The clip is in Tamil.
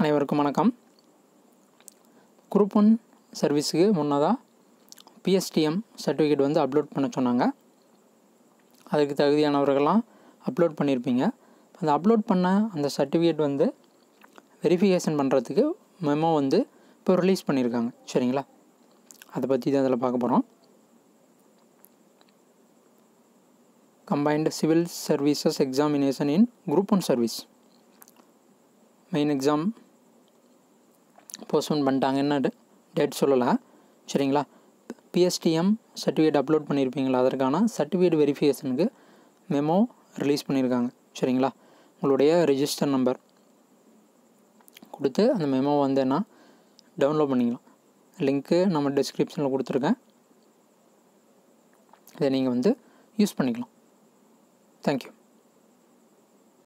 அனைவருக்கும் வணக்கம் குரூப் ஒன் சர்வீஸுக்கு முன்னதாக பிஎஸ்டிஎம் சர்டிஃபிகேட் வந்து அப்லோட் பண்ண சொன்னாங்க அதுக்கு தகுதியானவர்கள்லாம் அப்லோட் பண்ணியிருப்பீங்க அந்த அப்லோட் பண்ண அந்த சர்டிஃபிகேட் வந்து வெரிஃபிகேஷன் பண்ணுறதுக்கு மெமோ வந்து இப்போ ரிலீஸ் பண்ணியிருக்காங்க சரிங்களா அதை பற்றி தான் அதில் பார்க்க போகிறோம் கம்பைன்டு சிவில் சர்வீசஸ் எக்ஸாமினேஷன் இன் group one service main exam postpone பண்ணிட்டாங்கன்னு டேட் சொல்லலை சரிங்களா பிஎஸ்டிஎம் சர்டிஃபிகேட் அப்லோட் பண்ணியிருப்பீங்களா அதற்கான சர்டிஃபிகேட் வெரிஃபிகேஷனுக்கு மெமோ ரிலீஸ் பண்ணியிருக்காங்க சரிங்களா உங்களுடைய ரெஜிஸ்டர் நம்பர் கொடுத்து அந்த மெமோ வந்து என்ன டவுன்லோட் பண்ணிக்கலாம் லிங்க்கு நம்ம டிஸ்கிரிப்ஷனில் கொடுத்துருக்கேன் இதை நீங்கள் வந்து யூஸ் பண்ணிக்கலாம் தேங்க்யூ